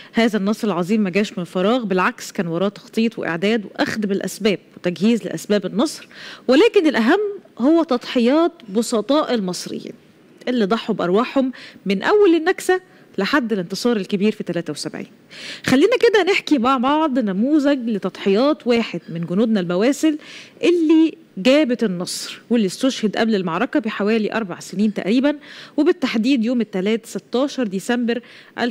هذا النصر العظيم ما جاش من فراغ بالعكس كان وراه تخطيط واعداد واخذ بالاسباب وتجهيز لاسباب النصر ولكن الاهم هو تضحيات بسطاء المصريين اللي ضحوا بارواحهم من اول النكسه لحد الانتصار الكبير في 73 خلينا كده نحكي مع بعض نموذج لتضحيات واحد من جنودنا البواسل اللي جابت النصر واللي استشهد قبل المعركة بحوالي أربع سنين تقريبا وبالتحديد يوم الثلاث 16 ديسمبر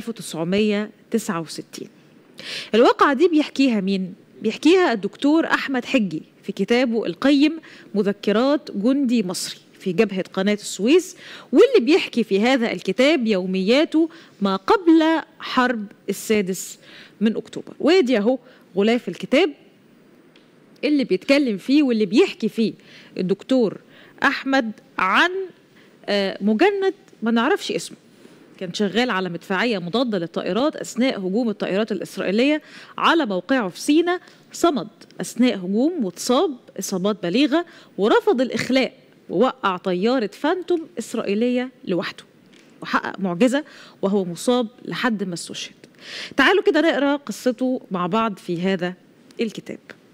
1969 الواقعة دي بيحكيها مين؟ بيحكيها الدكتور أحمد حجي في كتابه القيم مذكرات جندي مصري في جبهة قناة السويس واللي بيحكي في هذا الكتاب يومياته ما قبل حرب السادس من أكتوبر وادي أهو غلاف الكتاب اللي بيتكلم فيه واللي بيحكي فيه الدكتور أحمد عن مجند ما نعرفش اسمه كان شغال على مدفعية مضادة للطائرات أثناء هجوم الطائرات الإسرائيلية على موقعه في سينا صمد أثناء هجوم واتصاب إصابات بليغة ورفض الإخلاء ووقع طيارة فانتوم إسرائيلية لوحده وحقق معجزة وهو مصاب لحد ما استشهد تعالوا كده نقرأ قصته مع بعض في هذا الكتاب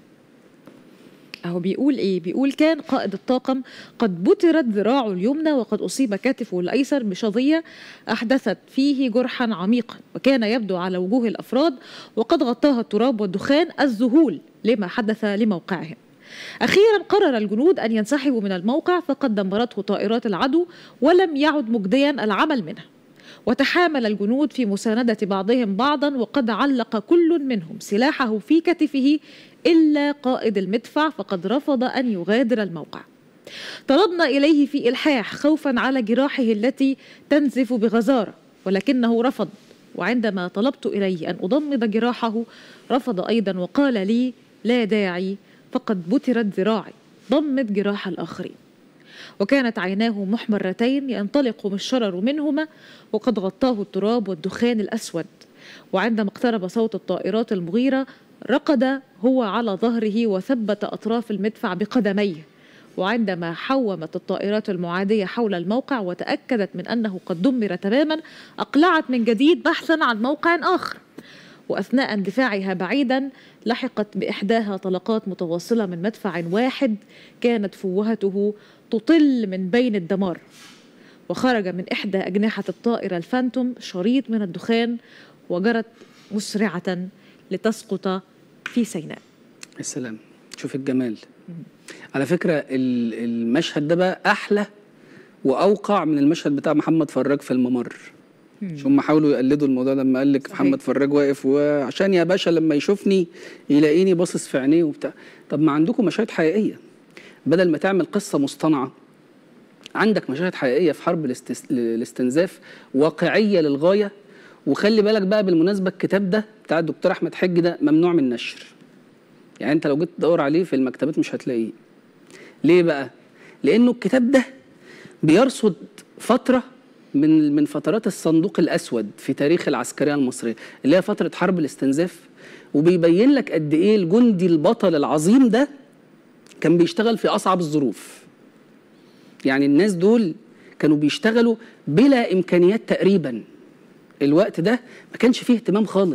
أهو بيقول إيه؟ بيقول كان قائد الطاقم قد بترت ذراعه اليمنى وقد أصيب كتفه الأيسر بشظية أحدثت فيه جرحا عميقا وكان يبدو على وجوه الأفراد وقد غطاها التراب والدخان الذهول لما حدث لموقعهم أخيرا قرر الجنود أن ينسحبوا من الموقع فقد دمرته طائرات العدو ولم يعد مجديا العمل منه وتحامل الجنود في مساندة بعضهم بعضا وقد علق كل منهم سلاحه في كتفه إلا قائد المدفع فقد رفض أن يغادر الموقع طلبنا إليه في إلحاح خوفا على جراحه التي تنزف بغزارة ولكنه رفض وعندما طلبت إليه أن أضمد جراحه رفض أيضا وقال لي لا داعي فقد بترت ذراعي ضمت جراح الآخرين وكانت عيناه محمرتين ينطلق الشرر منهما وقد غطاه التراب والدخان الأسود وعندما اقترب صوت الطائرات المغيرة رقد هو على ظهره وثبت أطراف المدفع بقدميه وعندما حومت الطائرات المعادية حول الموقع وتأكدت من أنه قد دمر تماما أقلعت من جديد بحثا عن موقع آخر وأثناء اندفاعها بعيدا لحقت بإحداها طلقات متواصلة من مدفع واحد كانت فوهته تطل من بين الدمار وخرج من إحدى أجنحة الطائرة الفانتوم شريط من الدخان وجرت مسرعة لتسقط في سيناء السلام شوف الجمال على فكرة المشهد ده بقى أحلى وأوقع من المشهد بتاع محمد فراج في الممر مش هم حاولوا يقلدوا الموضوع لما قال لك محمد فراج واقف وعشان يا باشا لما يشوفني يلاقيني باصص في عينيه وبتاع طب ما عندكم مشاهد حقيقيه بدل ما تعمل قصه مصطنعه عندك مشاهد حقيقيه في حرب الاستس... الاستنزاف واقعيه للغايه وخلي بالك بقى بالمناسبه الكتاب ده بتاع الدكتور احمد حج ده ممنوع من النشر يعني انت لو جيت تدور عليه في المكتبات مش هتلاقيه ليه بقى لانه الكتاب ده بيرصد فتره من من فترات الصندوق الاسود في تاريخ العسكريه المصريه اللي هي فتره حرب الاستنزاف وبيبين لك قد ايه الجندي البطل العظيم ده كان بيشتغل في اصعب الظروف يعني الناس دول كانوا بيشتغلوا بلا امكانيات تقريبا الوقت ده ما كانش فيه اهتمام خالص